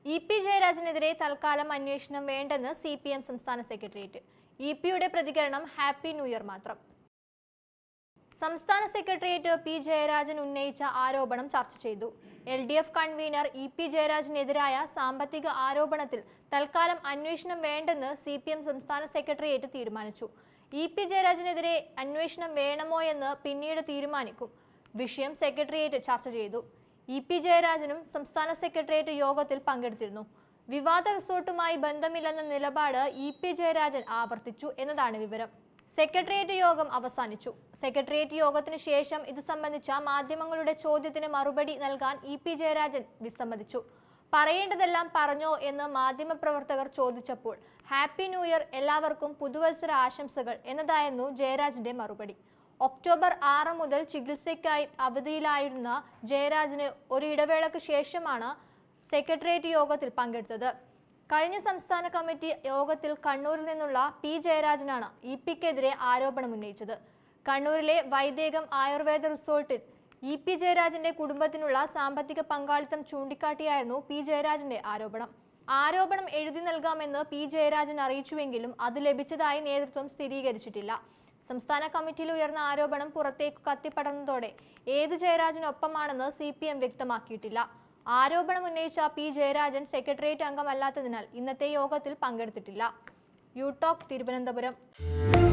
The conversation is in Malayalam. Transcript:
ഇ പി ജയരാജനെതിരെ തൽക്കാലം അന്വേഷണം വേണ്ടെന്ന് സി പി എം സംസ്ഥാന സെക്രട്ടേറിയറ്റ് ഇ പിയുടെ പ്രതികരണം ഹാപ്പി ന്യൂ ഇയർ മാത്രം സംസ്ഥാന സെക്രട്ടേറിയറ്റ് പി ജയരാജൻ ഉന്നയിച്ച ആരോപണം ചർച്ച ചെയ്തു L D F convener E P ജയരാജനെതിരായ സാമ്പത്തിക ആരോപണത്തിൽ തൽക്കാലം അന്വേഷണം വേണ്ടെന്ന് സി പി എം സംസ്ഥാന സെക്രട്ടേറിയറ്റ് തീരുമാനിച്ചു ഇ പി ജയരാജനെതിരെ അന്വേഷണം വേണമോ എന്ന് പിന്നീട് തീരുമാനിക്കും വിഷയം സെക്രട്ടേറിയറ്റ് ചർച്ച ചെയ്തു ഇ പി ജയരാജനും സംസ്ഥാന സെക്രട്ടേറിയറ്റ് യോഗത്തിൽ പങ്കെടുത്തിരുന്നു വിവാദ റിസോർട്ടുമായി ബന്ധമില്ലെന്ന നിലപാട് ഇ പി ജയരാജൻ ആവർത്തിച്ചു എന്നതാണ് വിവരം സെക്രട്ടേറിയറ്റ് യോഗം അവസാനിച്ചു സെക്രട്ടേറിയറ്റ് യോഗത്തിന് ശേഷം ഇത് സംബന്ധിച്ച മാധ്യമങ്ങളുടെ ചോദ്യത്തിന് മറുപടി നൽകാൻ ഇ പി ജയരാജൻ വിസമ്മതിച്ചു പറയേണ്ടതെല്ലാം പറഞ്ഞോ എന്ന് മാധ്യമപ്രവർത്തകർ ചോദിച്ചപ്പോൾ ഹാപ്പി ന്യൂ ഇയർ എല്ലാവർക്കും പുതുവത്സര ആശംസകൾ എന്നതായിരുന്നു ജയരാജന്റെ മറുപടി ഒക്ടോബർ ആറ് മുതൽ ചികിത്സയ്ക്കായി അവധിയിലായിരുന്ന ജയരാജന് ഒരു ഇടവേളയ്ക്ക് ശേഷമാണ് സെക്രട്ടേറിയറ്റ് യോഗത്തിൽ പങ്കെടുത്തത് കഴിഞ്ഞ സംസ്ഥാന കമ്മിറ്റി യോഗത്തിൽ കണ്ണൂരിൽ നിന്നുള്ള പി ജയരാജനാണ് ഇ പിക്കെതിരെ ആരോപണം ഉന്നയിച്ചത് കണ്ണൂരിലെ വൈദേകം ആയുർവേദ റിസോർട്ടിൽ ഇ പി ജയരാജന്റെ കുടുംബത്തിനുള്ള സാമ്പത്തിക പങ്കാളിത്തം ചൂണ്ടിക്കാട്ടിയായിരുന്നു പി ജയരാജന്റെ ആരോപണം ആരോപണം എഴുതി നൽകാമെന്ന് പി ജയരാജൻ അറിയിച്ചുവെങ്കിലും അത് ലഭിച്ചതായി നേതൃത്വം സ്ഥിരീകരിച്ചിട്ടില്ല സംസ്ഥാന കമ്മിറ്റിയിൽ ഉയർന്ന ആരോപണം പുറത്തേക്ക് കത്തിപ്പടർന്നതോടെ ഏത് ജയരാജനൊപ്പമാണെന്ന് സി പി എം വ്യക്തമാക്കിയിട്ടില്ല ആരോപണം ഉന്നയിച്ച പി ജയരാജൻ സെക്രട്ടേറിയറ്റ് അംഗമല്ലാത്തതിനാൽ ഇന്നത്തെ യോഗത്തിൽ പങ്കെടുത്തിട്ടില്ല യൂടോക്ക് തിരുവനന്തപുരം